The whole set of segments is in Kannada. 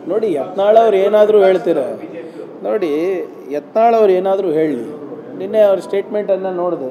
ನೋಡಿ ಯತ್ನಾಳ್ ಅವ್ರು ಏನಾದರೂ ಹೇಳ್ತೀರ ನೋಡಿ ಯತ್ನಾಳ್ ಅವ್ರು ಏನಾದರೂ ಹೇಳಿ ನಿನ್ನೆ ಅವ್ರ ಸ್ಟೇಟ್ಮೆಂಟನ್ನು ನೋಡಿದೆ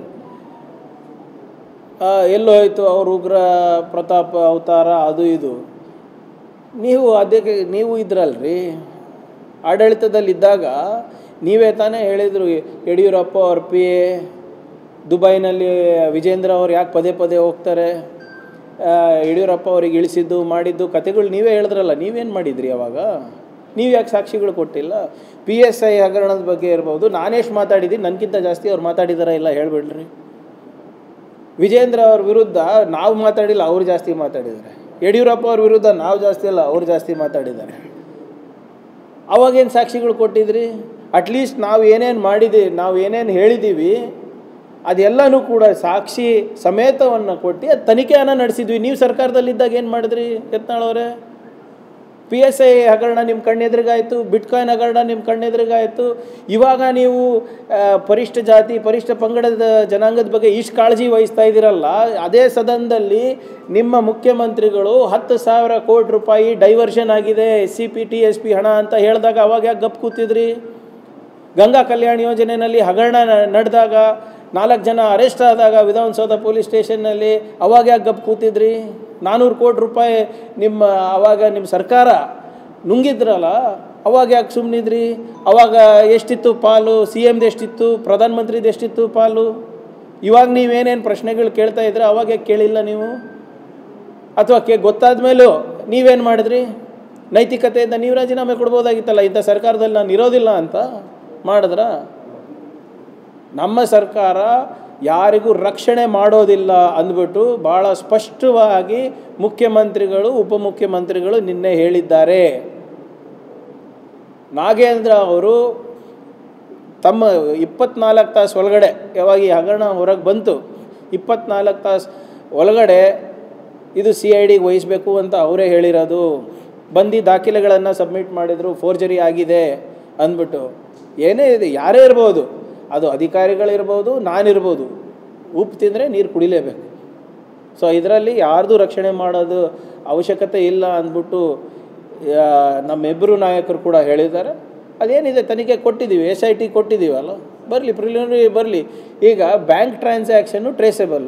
ಎಲ್ಲೋ ಹೋಯ್ತು ಅವ್ರ ಉಗ್ರ ಪ್ರತಾಪ್ ಅವತಾರ ಅದು ಇದು ನೀವು ಅದಕ್ಕೆ ನೀವು ಇದ್ರಲ್ರಿ ಆಡಳಿತದಲ್ಲಿದ್ದಾಗ ನೀವೇ ತಾನೇ ಹೇಳಿದರು ಯಡಿಯೂರಪ್ಪ ಅವ್ರ ಪಿ ಎ ದುಬೈನಲ್ಲಿ ವಿಜೇಂದ್ರ ಅವ್ರು ಯಾಕೆ ಪದೇ ಪದೇ ಹೋಗ್ತಾರೆ ಆ, ಯಡಿಯೂರಪ್ಪ ಅವ್ರಿಗೆ ಇಳಿಸಿದ್ದು ಮಾಡಿದ್ದು ಕತೆಗಳು ನೀವೇ ಹೇಳಿದ್ರಲ್ಲ ನೀವೇನು ಮಾಡಿದ್ರಿ ಅವಾಗ ನೀವು ಯಾಕೆ ಸಾಕ್ಷಿಗಳು ಕೊಟ್ಟಿಲ್ಲ ಪಿ ಎಸ್ ಐ ಹಗರಣದ ಬಗ್ಗೆ ಇರ್ಬೋದು ನಾನೆಷ್ಟು ಮಾತಾಡಿದ್ದೀನಿ ನನಗಿಂತ ಜಾಸ್ತಿ ಅವ್ರು ಮಾತಾಡಿದಾರ ಇಲ್ಲ ಹೇಳ್ಬಿಡ್ರಿ ವಿಜೇಂದ್ರ ಅವ್ರ ವಿರುದ್ಧ ನಾವು ಮಾತಾಡಿಲ್ಲ ಅವ್ರು ಜಾಸ್ತಿ ಮಾತಾಡಿದ್ದಾರೆ ಯಡಿಯೂರಪ್ಪ ಅವ್ರ ವಿರುದ್ಧ ನಾವು ಜಾಸ್ತಿ ಅಲ್ಲ ಅವ್ರು ಜಾಸ್ತಿ ಮಾತಾಡಿದ್ದಾರೆ ಅವಾಗೇನು ಸಾಕ್ಷಿಗಳು ಕೊಟ್ಟಿದ್ರಿ ಅಟ್ಲೀಸ್ಟ್ ನಾವು ಏನೇನು ಮಾಡಿದ್ದೀವಿ ನಾವು ಏನೇನು ಹೇಳಿದ್ದೀವಿ ಅದೆಲ್ಲನೂ ಕೂಡ ಸಾಕ್ಷಿ ಸಮೇತವನ್ನು ಕೊಟ್ಟು ಅದು ತನಿಖೆಯನ್ನು ನಡೆಸಿದ್ವಿ ನೀವು ಸರ್ಕಾರದಲ್ಲಿದ್ದಾಗ ಏನು ಮಾಡಿದ್ರಿ ಯತ್ನಾಳವರೇ ಪಿ ಎಸ್ ಐ ಹಗರಣ ನಿಮ್ಮ ಕಣ್ಣೆದುರಿಗಾಯಿತು ಬಿಟ್ಕಾಯಿನ್ ಹಗರಣ ನಿಮ್ಮ ಕಣ್ಣೆದುರಿಗಾಯಿತು ಇವಾಗ ನೀವು ಆ, ಪರಿಷ್ಠ ಜಾತಿ ಪರಿಷ್ಠ ಪಂಗಡದ ಜನಾಂಗದ ಬಗ್ಗೆ ಇಷ್ಟು ಕಾಳಜಿ ವಹಿಸ್ತಾ ಇದ್ದೀರಲ್ಲ ಅದೇ ಸದನದಲ್ಲಿ ನಿಮ್ಮ ಮುಖ್ಯಮಂತ್ರಿಗಳು ಹತ್ತು ಸಾವಿರ ಕೋಟಿ ರೂಪಾಯಿ ಡೈವರ್ಷನ್ ಆಗಿದೆ S C P T S P ಹಣ ಅಂತ ಹೇಳಿದಾಗ ಅವಾಗ ಯಾಕೆ ಗಪ್ ಕೂತಿದ್ರಿ ಗಂಗಾ ಕಲ್ಯಾಣ ಯೋಜನೆಯಲ್ಲಿ ಹಗರಣ ನ- ನಡೆದಾಗ ನಾಲ್ಕು ಜನ ಅರೆಸ್ಟ್ ಆದಾಗ ವಿಧಾನಸೌಧ ಪೊಲೀಸ್ ಸ್ಟೇಷನ್ನಲ್ಲಿ ಅವಾಗ ಯಾಕೆ ಗಪ್ ಕೂತಿದ್ರಿ ನಾನ್ನೂರು ಕೋಟಿ ರೂಪಾಯಿ ನಿಮ್ಮ ಅವಾಗ ನಿಮ್ಮ ಸರ್ಕಾರ ನುಂಗಿದ್ರಲ್ಲ ಅವಾಗ ಯಾಕೆ ಸುಮ್ಮನಿದ್ರಿ ಅವಾಗ ಎಷ್ಟಿತ್ತು ಪಾಲು ಸಿ ಎಮ್ದು ಎಷ್ಟಿತ್ತು ಪ್ರಧಾನಮಂತ್ರಿದು ಎಷ್ಟಿತ್ತು ಪಾಲು ಇವಾಗ ನೀವೇನೇನು ಪ್ರಶ್ನೆಗಳು ಕೇಳ್ತಾ ಇದ್ರೆ ಅವಾಗ ಯಾಕೆ ಕೇಳಿಲ್ಲ ನೀವು ಅಥವಾ ಕೆ ಗೊತ್ತಾದ ಮೇಲೂ ನೀವೇನು ಮಾಡಿದ್ರಿ ನೈತಿಕತೆಯಿಂದ ನೀವು ರಾಜೀನಾಮೆ ಕೊಡ್ಬೋದಾಗಿತ್ತಲ್ಲ ಇಂಥ ಸರ್ಕಾರದಲ್ಲಿ ನಾನು ಇರೋದಿಲ್ಲ ಅಂತ ಮಾಡಿದ್ರ ನಮ್ಮ ಸರ್ಕಾರ ಯಾರಿಗೂ ರಕ್ಷಣೆ ಮಾಡೋದಿಲ್ಲ ಅಂದ್ಬಿಟ್ಟು ಭಾಳ ಸ್ಪಷ್ಟವಾಗಿ ಮುಖ್ಯಮಂತ್ರಿಗಳು ಉಪಮುಖ್ಯಮಂತ್ರಿಗಳು ನಿನ್ನೆ ಹೇಳಿದ್ದಾರೆ ನಾಗೇಂದ್ರ ಅವರು ತಮ್ಮ ಇಪ್ಪತ್ನಾಲ್ಕು ತಾಸು ಒಳಗಡೆ ಯಾವಾಗ ಈ ಹಗರಣ ಹೊರಗೆ ಬಂತು ಇಪ್ಪತ್ನಾಲ್ಕು ತಾಸು ಒಳಗಡೆ ಇದು ಸಿ ಐ ಡಿಗೆ ವಹಿಸಬೇಕು ಅಂತ ಅವರೇ ಹೇಳಿರೋದು ಬಂದು ದಾಖಲೆಗಳನ್ನು ಸಬ್ಮಿಟ್ ಮಾಡಿದರು ಫೋರ್ಜರಿ ಆಗಿದೆ ಅಂದ್ಬಿಟ್ಟು ಏನೇ ಇದೆ ಯಾರೇ ಇರ್ಬೋದು ಅದು ಅಧಿಕಾರಿಗಳಿರ್ಬೋದು ನಾನಿರ್ಬೋದು ಉಪ್ಪು ತಿಂದರೆ ನೀರು ಕುಡಿಲೇಬೇಕು ಸೊ ಇದರಲ್ಲಿ ಯಾರ್ದು ರಕ್ಷಣೆ ಮಾಡೋದು ಅವಶ್ಯಕತೆ ಇಲ್ಲ ಅಂದ್ಬಿಟ್ಟು ಆ, ನಮ್ಮಿಬ್ಬರು ನಾಯಕರು ಕೂಡ ಹೇಳಿದ್ದಾರೆ ಅದೇನಿದೆ ತನಿಖೆ ಕೊಟ್ಟಿದ್ದೀವಿ ಎಸ್ ಐ ಟಿ ಕೊಟ್ಟಿದ್ದೀವಲ್ಲ ಬರಲಿ ಪ್ರಿಲಿಮಿನರಿ ಬರಲಿ ಈಗ ಬ್ಯಾಂಕ್ ಟ್ರಾನ್ಸಾಕ್ಷನ್ನು ಟ್ರೇಸೇಬಲ್ಲು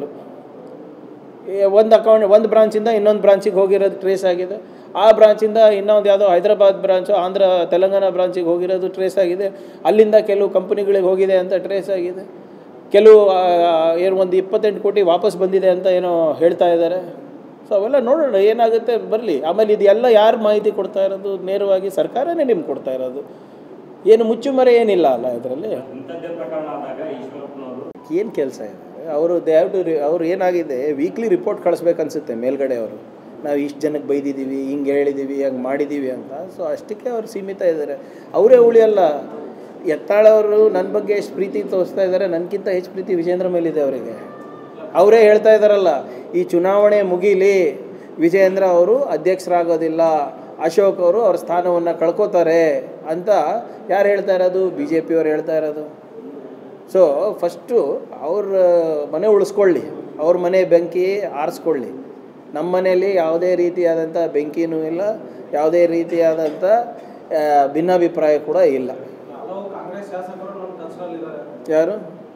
ಒಂದು ಅಕೌಂಟ್ ಒಂದು ಬ್ರಾಂಚಿಂದ ಇನ್ನೊಂದು ಬ್ರಾಂಚಿಗೆ ಹೋಗಿರೋದು ಟ್ರೇಸ್ ಆಗಿದೆ ಆ ಬ್ರಾಂಚಿಂದ ಇನ್ನೊಂದು ಯಾವುದೋ ಹೈದರಾಬಾದ್ ಬ್ರಾಂಚು ಆಂಧ್ರ ತೆಲಂಗಾಣ ಬ್ರಾಂಚಿಗೆ ಹೋಗಿರೋದು ಟ್ರೇಸ್ ಆಗಿದೆ ಅಲ್ಲಿಂದ ಕೆಲವು ಕಂಪನಿಗಳಿಗೆ ಹೋಗಿದೆ ಅಂತ ಟ್ರೇಸ್ ಆಗಿದೆ ಕೆಲವು ಆ, ಏನು ಒಂದು ಇಪ್ಪತ್ತೆಂಟು ಕೋಟಿ ವಾಪಸ್ ಬಂದಿದೆ ಅಂತ ಏನೋ ಹೇಳ್ತಾ ಇದ್ದಾರೆ ಸೊ ಅವೆಲ್ಲ ನೋಡೋಣ ಏನಾಗುತ್ತೆ ಬರಲಿ ಆಮೇಲೆ ಇದೆಲ್ಲ ಯಾರು ಮಾಹಿತಿ ಕೊಡ್ತಾ ಇರೋದು ನೇರವಾಗಿ ಸರ್ಕಾರನೇ ನಿಮ್ಗೆ ಕೊಡ್ತಾ ಇರೋದು ಏನು ಮುಚ್ಚುಮರೆ ಏನಿಲ್ಲ ಅಲ್ಲ ಇದರಲ್ಲಿ ಇಂಥದ್ದೇ ಪ್ರಕರಣ ಆದಾಗ ಈಶ್ವರಪ್ಪನವರು ಏನು ಕೆಲಸ ಇದೆ ಅವರು ದೇ ಹ್ಯಾವ್ ಟು ಅವ್ರು ಏನಾಗಿದೆ ವೀಕ್ಲಿ ರಿಪೋರ್ಟ್ ಕಳಿಸ್ಬೇಕನ್ಸುತ್ತೆ ಮೇಲ್ಗಡೆ ಅವರು ನಾವು ಇಷ್ಟು ಜನಕ್ಕೆ ಬೈದಿದ್ದೀವಿ ಹಿಂಗೆ ಹೇಳಿದ್ದೀವಿ ಹಂಗೆ ಮಾಡಿದ್ದೀವಿ ಅಂತ ಸೊ ಅಷ್ಟಕ್ಕೆ ಅವ್ರು ಸೀಮಿತ ಇದ್ದಾರೆ ಅವರೇ ಉಳಿಯಲ್ಲ ಎತ್ತಾಳವರು ನನ್ನ ಬಗ್ಗೆ ಎಷ್ಟು ಪ್ರೀತಿ ತೋರಿಸ್ತಾ ಇದ್ದಾರೆ ನನಗಿಂತ ಹೆಚ್ಚು ಪ್ರೀತಿ ವಿಜೇಂದ್ರ ಮೇಲಿದೆ ಅವರಿಗೆ ಅವರೇ ಹೇಳ್ತಾ ಇದ್ದಾರಲ್ಲ ಈ ಚುನಾವಣೆ ಮುಗೀಲಿ ವಿಜೇಂದ್ರ ಅವರು ಅಧ್ಯಕ್ಷರಾಗೋದಿಲ್ಲ ಅಶೋಕ್ ಅವರು ಅವ್ರ ಸ್ಥಾನವನ್ನು ಕಳ್ಕೊತಾರೆ ಅಂತ ಯಾರು ಹೇಳ್ತಾ ಇರೋದು ಬಿ ಜೆ ಪಿಯವ್ರು ಹೇಳ್ತಾ ಇರೋದು ಸೊ ಫಸ್ಟು ಅವ್ರ ಮನೆ ಉಳಿಸ್ಕೊಳ್ಳಿ ಅವ್ರ ಮನೆ ಬೆಂಕಿ ಆರಿಸ್ಕೊಳ್ಳಿ ನಮ್ಮ ಮನೆಯಲ್ಲಿ ಯಾವುದೇ ರೀತಿಯಾದಂಥ ಬೆಂಕಿನೂ ಇಲ್ಲ ಯಾವುದೇ ರೀತಿಯಾದಂಥ ಆ, ಭಿನ್ನಾಭಿಪ್ರಾಯ ಕೂಡ ಇಲ್ಲ ಹಲವು ಕಾಂಗ್ರೆಸ್ ಶಾಸಕರು ನಮ್ಮ ಟಚ್ನಲ್ಲಿದ್ದಾರೆ ಯಾರು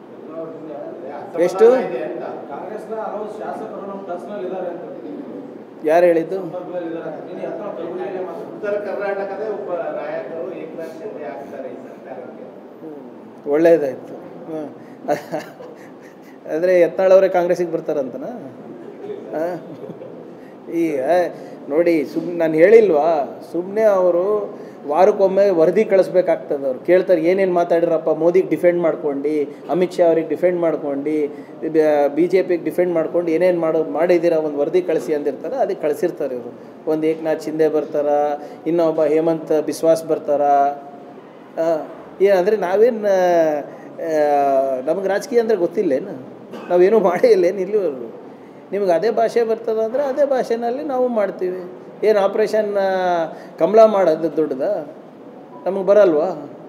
ಎಷ್ಟು ಕಾಂಗ್ರೆಸ್ನ ಹಲವು ಶಾಸಕರು ನಮ್ಮ ಟಚ್ನಲ್ಲಿದ್ದಾರೆ ಅಂತ ಯಾರು ಹೇಳಿದ್ದು ಸಂಪರ್ಕದಲ್ಲಿದ್ದಾರೆ ನೀನು ಹತ್ರ ಕಲಬುರಗಿಯಲ್ಲೇ ಮಾತಾಡು. ಉತ್ತರ ಕರ್ನಾಟಕದ ಒಬ್ಬ ನಾಯಕರು ಏಕನಾಥ್ ಶಿಂದೆ ಆಗ್ತಾರೆ ಈ ಸರ್ಕಾರಕ್ಕೆ ಒಳ್ಳೇದಾಯ್ತು ಹ್ಮ್. ಅಂದರೆ ಯತ್ನಾಳವರೇ ಕಾಂಗ್ರೆಸ್ಸಿಗೆ ಬರ್ತಾರಂತನಾ ಆ? ಈಗ ನೋಡಿ ಸುಮ್ಮನೆ ನಾನು ಹೇಳಿಲ್ವಾ ಸುಮ್ಮನೆ ಅವರು ವಾರಕ್ಕೊಮ್ಮೆ ವರದಿ ಕಳಿಸ್ಬೇಕಾಗ್ತದೆ ಅವ್ರು ಕೇಳ್ತಾರೆ ಏನೇನು ಮಾತಾಡಿರಪ್ಪ ಮೋದಿಗೆ ಡಿಫೆಂಡ್ ಮಾಡ್ಕೊಂಡು ಅಮಿತ್ ಶಾ ಅವ್ರಿಗೆ ಡಿಫೆಂಡ್ ಮಾಡ್ಕೊಂಡು ಬಿ ಜೆ ಪಿಗೆ ಡಿಫೆಂಡ್ ಮಾಡ್ಕೊಂಡು ಏನೇನು ಮಾಡೋ ಮಾಡಿದ್ದೀರಾ ಒಂದು ವರದಿ ಕಳಿಸಿ ಅಂದಿರ್ತಾರೆ ಅದಕ್ಕೆ ಕಳಿಸಿರ್ತಾರೆ ಇವರು ಒಂದು ಏಕನಾಥ್ ಶಿಂದೆ ಬರ್ತಾರ ಇನ್ನೊಬ್ಬ ಹೇಮಂತ್ ಬಿಸ್ವಾಸ್ ಬರ್ತಾರ ಏನಂದರೆ ನಾವೇನು ನಮಗೆ ರಾಜಕೀಯ ಅಂದರೆ ಗೊತ್ತಿಲ್ಲೇನು ನಾವೇನೂ ಮಾಡೇ ಇಲ್ಲೇನು ಇಲ್ಲಿವರೆಗೂ ನಿಮ್ಗೆ ಅದೇ ಭಾಷೆ ಬರ್ತದೆ ಅಂದರೆ ಅದೇ ಭಾಷೆನಲ್ಲಿ ನಾವು ಮಾಡ್ತೀವಿ ಏನು ಆಪ್ರೇಷನ್ ಕಮಲ ಮಾಡೋದು ದೊಡ್ಡದ ನಮಗೆ ಬರಲ್ವಾ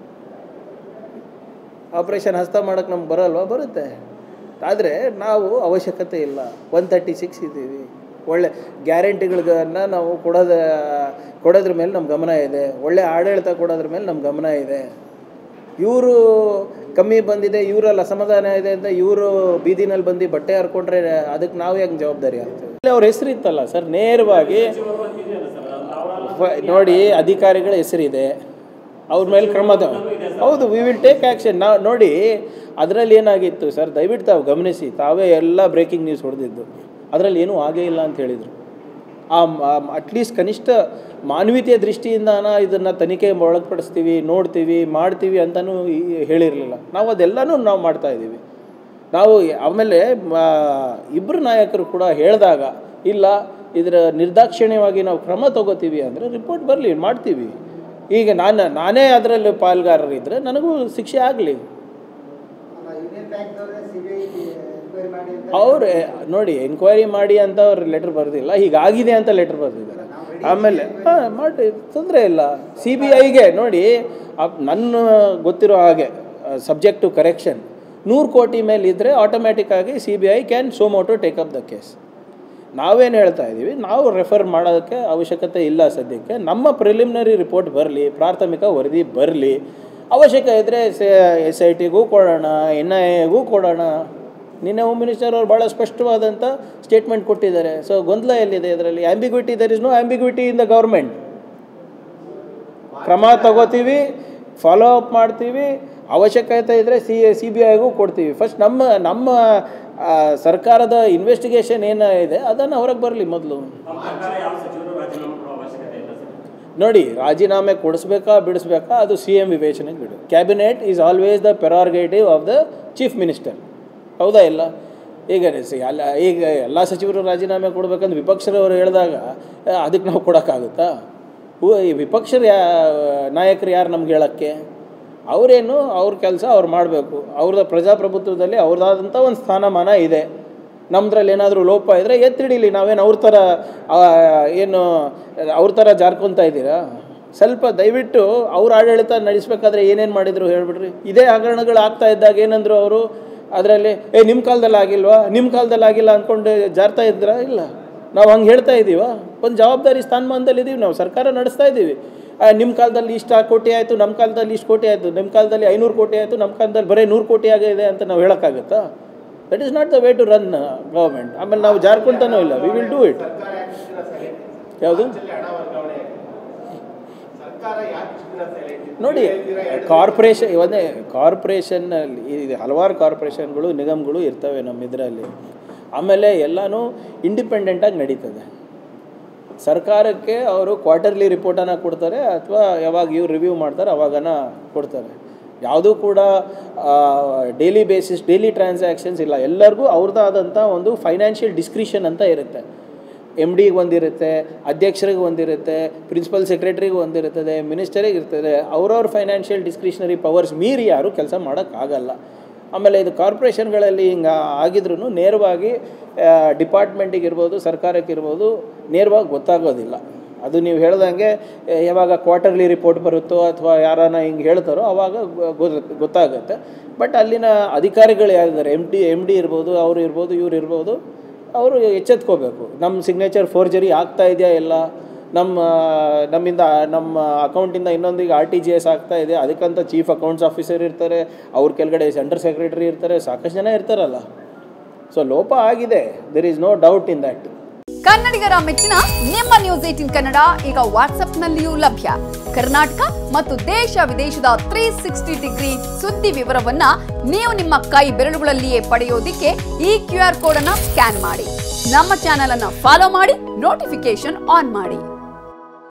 ಆಪ್ರೇಷನ್ ಹಸ್ತ ಮಾಡೋಕ್ಕೆ ನಮ್ಗೆ ಬರಲ್ವಾ ಬರುತ್ತೆ ಆದರೆ ನಾವು ಅವಶ್ಯಕತೆ ಇಲ್ಲ ಒನ್ ತರ್ಟಿ ಸಿಕ್ಸ್ ಇದ್ದೀವಿ ಒಳ್ಳೆ ಗ್ಯಾರಂಟಿಗಳನ್ನ ನಾವು ಕೊಡೋದ ಕೊಡೋದ್ರ ಮೇಲೆ ನಮ್ಮ ಗಮನ ಇದೆ ಒಳ್ಳೆ ಆಡಳಿತ ಕೊಡೋದ್ರ ಮೇಲೆ ನಮ್ಮ ಗಮನ ಇದೆ ಇವರು ಕಮ್ಮಿ ಬಂದಿದೆ ಇವರಲ್ಲಿ ಅಸಮಾಧಾನ ಇದೆ ಅಂತ ಇವರು ಬೀದಿನಲ್ಲಿ ಬಂದು ಬಟ್ಟೆ ಹರ್ಕೊಂಡ್ರೆ ಅದಕ್ಕೆ ನಾವು ಹೆಂಗೆ ಜವಾಬ್ದಾರಿ ಆಗ್ತೇವೆ ಇಲ್ಲಿ ಅವ್ರ ಹೆಸರು ಇತ್ತಲ್ಲ ಸರ್ ನೇರವಾಗಿ ಫ- ನೋಡಿ ಅಧಿಕಾರಿಗಳ ಹೆಸರಿದೆ ಅವ್ರ ಮೇಲೆ ಕ್ರಮ ತಗೊ- ಹೌದು ವಿ ವಿಲ್ ಟೇಕ್ ಆ್ಯಕ್ಷನ್ ನಾವು ನೋಡಿ ಅದರಲ್ಲಿ ಏನಾಗಿತ್ತು ಸರ್ ದಯವಿಟ್ಟು ತಾವು ಗಮನಿಸಿ ತಾವೇ ಎಲ್ಲ ಬ್ರೇಕಿಂಗ್ ನ್ಯೂಸ್ ಹೊಡೆದಿದ್ದು ಅದರಲ್ಲಿ ಏನೂ ಆಗೇ ಇಲ್ಲ ಅಂತ ಹೇಳಿದರು ಆ ಅಟ್ಲೀಸ್ಟ್ ಕನಿಷ್ಠ ಮಾನವೀಯತೆಯ ದೃಷ್ಟಿಯಿಂದನ ಇದನ್ನು ತನಿಖೆ ಒಳಪಡಿಸ್ತೀವಿ ನೋಡ್ತೀವಿ ಮಾಡ್ತೀವಿ ಅಂತಲೂ ಹೇಳಿರಲಿಲ್ಲ ನಾವು ಅದೆಲ್ಲನೂ ನಾವು ಮಾಡ್ತಾ ಇದ್ದೀವಿ ನಾವು ಆಮೇಲೆ ಇಬ್ಬರು ನಾಯಕರು ಕೂಡ ಹೇಳಿದಾಗ ಇಲ್ಲ ಇದರ ನಿರ್ದಾಕ್ಷಿಣ್ಯವಾಗಿ ನಾವು ಕ್ರಮ ತಗೋತೀವಿ ಅಂದರೆ ರಿಪೋರ್ಟ್ ಬರಲಿ ಮಾಡ್ತೀವಿ ಈಗ ನಾನು ನಾನೇ ಅದರಲ್ಲಿ ಪಾಲ್ಗಾರರಿದ್ದರೆ ನನಗೂ ಶಿಕ್ಷೆ ಆಗಲಿ ಯೂನಿಯನ್ ಬ್ಯಾಂಕ್ನವ್ರೆ ಸಿ ಬಿ ಐ ಎನ್ಕ್ವೈರಿ ಮಾಡಿ ಅಂತ ಅವ್ರು ನೋಡಿ ಎಂಕ್ವೈರಿ ಮಾಡಿ ಅಂತ ಅವ್ರು ಲೆಟ್ರ್ ಬರೆದಿಲ್ಲ ಹೀಗಾಗಿದೆ ಅಂತ ಲೆಟ್ರ್ ಬರೆದಿದ್ದಾರೆ ಆಮೇಲೆ ಹಾಂ ಮಾಡಿ ತೊಂದರೆ ಇಲ್ಲ ಸಿ ಬಿ ಐಗೆ ನೋಡಿ ಅಪ್- ನನ್ನ ಗೊತ್ತಿರೋ ಹಾಗೆ ಸಬ್ಜೆಕ್ಟ್ ಟು ಕರೆಕ್ಷನ್ ನೂರು ಕೋಟಿ ಮೇಲೆ ಇದ್ದರೆ ಆಟೋಮ್ಯಾಟಿಕ್ ಆಗಿ C B I can suo motu take up the case ನಾವೇನು ಹೇಳ್ತಾ ಇದ್ದೀವಿ ನಾವು ರೆಫರ್ ಮಾಡೋದಕ್ಕೆ ಅವಶ್ಯಕತೆ ಇಲ್ಲ ಸದ್ಯಕ್ಕೆ ನಮ್ಮ ಪ್ರಿಲಿಮಿನರಿ ರಿಪೋರ್ಟ್ ಬರಲಿ ಪ್ರಾಥಮಿಕ ವರದಿ ಬರಲಿ ಅವಶ್ಯಕ ಇದ್ದರೆ ಎಸ್ ಐ ಟಿಗೂ ಕೊಡೋಣ ಎನ್ ಐ ಎಗೂ ಕೊಡೋಣ ನಿನ್ನೆ ಹೋಮ್ ಮಿನಿಸ್ಟರ್ ಅವರು ಭಾಳ ಸ್ಪಷ್ಟವಾದಂಥ ಸ್ಟೇಟ್ಮೆಂಟ್ ಕೊಟ್ಟಿದ್ದಾರೆ ಸೊ ಗೊಂದಲ ಎಲ್ಲಿದೆ ಇದರಲ್ಲಿ ambiguity there is no ambiguity in the government ಕ್ರಮ ತಗೋತೀವಿ ಫಾಲೋ ಅಪ್ ಮಾಡ್ತೀವಿ ಅವಶ್ಯಕತೆ ಇದ್ದರೆ ಸಿ ಸಿ ಬಿ ಐಗೂ ಕೊಡ್ತೀವಿ ಫಸ್ಟ್ ನಮ್ಮ ನಮ್ಮ ಆ, ಸರ್ಕಾರದ ಇನ್ವೆಸ್ಟಿಗೇಷನ್ ಏನಿದೆ ಅದನ್ನು ಹೊರಗೆ ಬರಲಿ ಮೊದಲು ನಮ್ಮ ಪ್ರಕಾರ ಯಾವ ಸಚಿವರು ರಾಜೀನಾಮೆ ಕೊಡುವ ಅವಶ್ಯಕತೆ ಇಲ್ಲ ಸರ್ ನೋಡಿ ರಾಜೀನಾಮೆ ಕೊಡಿಸ್ಬೇಕಾ ಬಿಡಿಸ್ಬೇಕಾ ಅದು ಸಿ ಎಮ್ ವಿವೇಚನೆಗೆ ಬಿಡು cabinet is always the prerogative of the chief minister ಹೌದಾ ಇಲ್ಲ ಈಗ ಸಿ ಅಲ್ಲ ಈಗ ಎಲ್ಲ ಸಚಿವರು ರಾಜೀನಾಮೆ ಕೊಡ್ಬೇಕಂತ ವಿಪಕ್ಷರವರು ಹೇಳಿದಾಗ ಆ, ಅದಕ್ಕೆ ನಾವು ಕೊಡೋಕ್ಕಾಗುತ್ತಾ ಹೂ- ಈ ವಿಪಕ್ಷರ ಯಾ ನಾಯಕರು ಯಾರು ನಮ್ಗೆ ಹೇಳೋಕ್ಕೆ ಅವರೇನು ಅವ್ರ ಕೆಲಸ ಅವ್ರು ಮಾಡಬೇಕು ಅವ್ರದ್ದು ಪ್ರಜಾಪ್ರಭುತ್ವದಲ್ಲಿ ಅವ್ರದ್ದಾದಂಥ ಒಂದು ಸ್ಥಾನಮಾನ ಇದೆ ನಮ್ದ್ರಲ್ಲಿ ಏನಾದರೂ ಲೋಪ ಇದ್ದರೆ ಎತ್ತಿಡಿಲಿ ನಾವೇನು ಅವ್ರ ಥರ ಆ, ಏನು ಅವ್ರ ಥರ ಜಾರ್ಕೊತಾ ಇದ್ದೀರಾ ಸ್ವಲ್ಪ ದಯವಿಟ್ಟು ಅವ್ರ ಆಡಳಿತ ನಡೆಸ್ಬೇಕಾದ್ರೆ ಏನೇನು ಮಾಡಿದ್ರು ಹೇಳ್ಬಿಡ್ರಿ ಇದೇ ಹಗರಣಗಳು ಆಗ್ತಾ ಇದ್ದಾಗ ಏನಂದ್ರು ಅವರು ಅದರಲ್ಲಿ ಏ ನಿಮ್ಮ ಕಾಲದಲ್ಲಿ ಆಗಿಲ್ವಾ ನಿಮ್ಮ ಕಾಲದಲ್ಲಿ ಆಗಿಲ್ಲ ಅಂದ್ಕೊಂಡು ಜಾರ್ತಾ ಇದ್ರಾ ಇಲ್ಲ ನಾವು ಹಂಗೆ ಹೇಳ್ತಾ ಇದ್ದೀವ ಒಂದು ಜವಾಬ್ದಾರಿ ಸ್ಥಾನಮಾನದಲ್ಲಿ ಇದ್ದೀವಿ ನಾವು ಸರ್ಕಾರ ನಡೆಸ್ತಾ ಇದ್ದೀವಿ ನಿಮ್ಮ ಕಾಲದಲ್ಲಿ ಇಷ್ಟು ಕೋಟಿ ಆಯಿತು ನಮ್ಮ ಕಾಲದಲ್ಲಿ ಇಷ್ಟು ಕೋಟಿ ಆಯಿತು ನಿಮ್ಮ ಕಾಲದಲ್ಲಿ ಐನೂರು ಕೋಟಿ ಆಯಿತು ನಮ್ಮ ಕಾಲದಲ್ಲಿ ಬರೀ ನೂರು ಕೋಟಿ ಆಗಿದೆ ಅಂತ ನಾವು ಹೇಳೋಕ್ಕಾಗುತ್ತಾ that is not the way to run government ಆಮೇಲೆ ನಾವು ಜಾರ್ಕೊಂತಾನೂ ಇಲ್ಲ ವಿ ವಿಲ್ ಡೂ ಇಟ್ ಸರ್ಕಾರ ಯಾಕೆ ಇಷ್ಟು ದಿನ silent ಇತ್ತು? ಯಾವುದು ರಾಜ್ಯದಲ್ಲಿ ಹಣ ವರ್ಗಾವಣೆ ಆಗಿದೆ. ಸರ್ಕಾರ ಯಾಕೆ ಇಷ್ಟು ದಿನ silent ಇತ್ತು? ನೋಡಿ ನೀವು ಹೇಳ್ತೀರಾ ಎರಡು ಕಾರ್ಪೊರೇಷನ್ ಇವನ್ನೇ ಕಾರ್ಪೊರೇಷನ್ನಲ್ಲಿ ಇದು ಹಲವಾರು ಕಾರ್ಪೊರೇಷನ್ಗಳು ನಿಗಮಗಳು ಇರ್ತವೆ ನಮ್ಮ ಇದರಲ್ಲಿ ಆಮೇಲೆ ಎಲ್ಲನೂ ಇಂಡಿಪೆಂಡೆಂಟಾಗಿ ನಡೀತದೆ ಸರ್ಕಾರಕ್ಕೆ ಅವರು ಕ್ವಾರ್ಟರ್ಲಿ ರಿಪೋರ್ಟನ್ನು ಕೊಡ್ತಾರೆ ಅಥವಾ ಯಾವಾಗ ಇವ್ರು ರಿವ್ಯೂ ಮಾಡ್ತಾರೆ ಅವಾಗನ ಕೊಡ್ತಾರೆ ಯಾವುದೂ ಕೂಡ ಡೈಲಿ ಬೇಸಿಸ್ ಡೈಲಿ ಟ್ರಾನ್ಸಾಕ್ಷನ್ಸ್ ಇಲ್ಲ ಎಲ್ಲರಿಗೂ ಅವ್ರದ್ದಾದಂಥ ಒಂದು ಫೈನಾನ್ಷಿಯಲ್ ಡಿಸ್ಕ್ರಿಷನ್ ಅಂತ ಇರುತ್ತೆ ಎಮ್ ಡಿಗೆ ಒಂದಿರುತ್ತೆ ಅಧ್ಯಕ್ಷರಿಗೆ ಒಂದಿರುತ್ತೆ ಪ್ರಿನ್ಸಿಪಲ್ ಸೆಕ್ರೆಟ್ರಿಗೆ ಒಂದಿರುತ್ತದೆ ಮಿನಿಸ್ಟರಿಗೆ ಇರ್ತದೆ ಅವ್ರವ್ರ ಫೈನಾನ್ಷಿಯಲ್ ಡಿಸ್ಕ್ರಿಷನರಿ ಪವರ್ಸ್ ಮೀರಿ ಯಾರು ಕೆಲಸ ಮಾಡೋಕ್ಕಾಗಲ್ಲ ಆಮೇಲೆ ಇದು ಕಾರ್ಪೊರೇಷನ್ಗಳಲ್ಲಿ ಹಿಂಗೆ ಆಗಿದ್ರೂ ನೇರವಾಗಿ ಡಿಪಾರ್ಟ್ಮೆಂಟಿಗೆ ಇರ್ಬೋದು ಸರ್ಕಾರಕ್ಕೆ ಇರ್ಬೋದು ನೇರವಾಗಿ ಗೊತ್ತಾಗೋದಿಲ್ಲ ಅದು ನೀವು ಹೇಳ್ದಂಗೆ ಆ, ಯಾವಾಗ ಕ್ವಾರ್ಟರ್ಲಿ ರಿಪೋರ್ಟ್ ಬರುತ್ತೋ ಅಥವಾ ಯಾರನ್ನ ಹಿಂಗೆ ಹೇಳ್ತಾರೋ ಅವಾಗ ಗೊ- ಗೊತ್ತಾಗುತ್ತೆ ಬಟ್ ಅಲ್ಲಿನ ಅಧಿಕಾರಿಗಳು ಯಾರಿದ್ದಾರೆ ಎಮ್ ಡಿ ಎಮ್ ಡಿ ಇರ್ಬೋದು ಅವರು ಇರ್ಬೋದು ಇವ್ರು ಇರ್ಬೋದು ಅವರು ಎಚ್ಚೆತ್ಕೋಬೇಕು ನಮ್ಮ ಸಿಗ್ನೇಚರ್ ಫೋರ್ಜರಿ ಆಗ್ತಾ ಇದೆಯಾ ಇಲ್ಲ ನಮ್ಮ ನಮ್ಮಿಂದ ನಮ್ಮ ಅಕೌಂಟಿಂದ ಇನ್ನೊಂದಿಗೆ ಆರ್ ಟಿ ಜಿ ಎಸ್ ಆಗ್ತಾ ಇದೆ ಅದಕ್ಕಂತ ಚೀಫ್ ಅಕೌಂಟ್ಸ್ ಆಫೀಸರ್ ಇರ್ತಾರೆ ಅವ್ರ ಕೆಳಗಡೆ ಸೆಂಟರ್ ಸೆಕ್ರೆಟರಿ ಇರ್ತಾರೆ ಸಾಕಷ್ಟು ಜನ ಇರ್ತಾರಲ್ಲ ಸೊ ಲೋಪ ಆಗಿದೆ there is no doubt in that ಕನ್ನಡಿಗರ ಮೆಚ್ಚಿನ ನಿಮ್ಮ ನ್ಯೂಸ್ ಏಟಿನ್ ಕನ್ನಡ ಈಗ ವಾಟ್ಸ್ಆಪ್ನಲ್ಲಿಯೂ ಲಭ್ಯ ಕರ್ನಾಟಕ ಮತ್ತು ದೇಶ ವಿದೇಶದ ತ್ರೀ ಸಿಕ್ಸ್ಟಿ ಡಿಗ್ರಿ ಸುದ್ದಿ ವಿವರವನ್ನ ನೀವು ನಿಮ್ಮ ಕೈ ಬೆರಳುಗಳಲ್ಲಿಯೇ ಪಡೆಯೋದಿಕ್ಕೆ ಈ ಕ್ಯೂ ಆರ್ ಕೋಡ್ ಅನ್ನ ಸ್ಕ್ಯಾನ್ ಮಾಡಿ ನಮ್ಮ ಚಾನೆಲ್ ಅನ್ನ ಫಾಲೋ ಮಾಡಿ ನೋಟಿಫಿಕೇಶನ್ ಆನ್ ಮಾಡಿ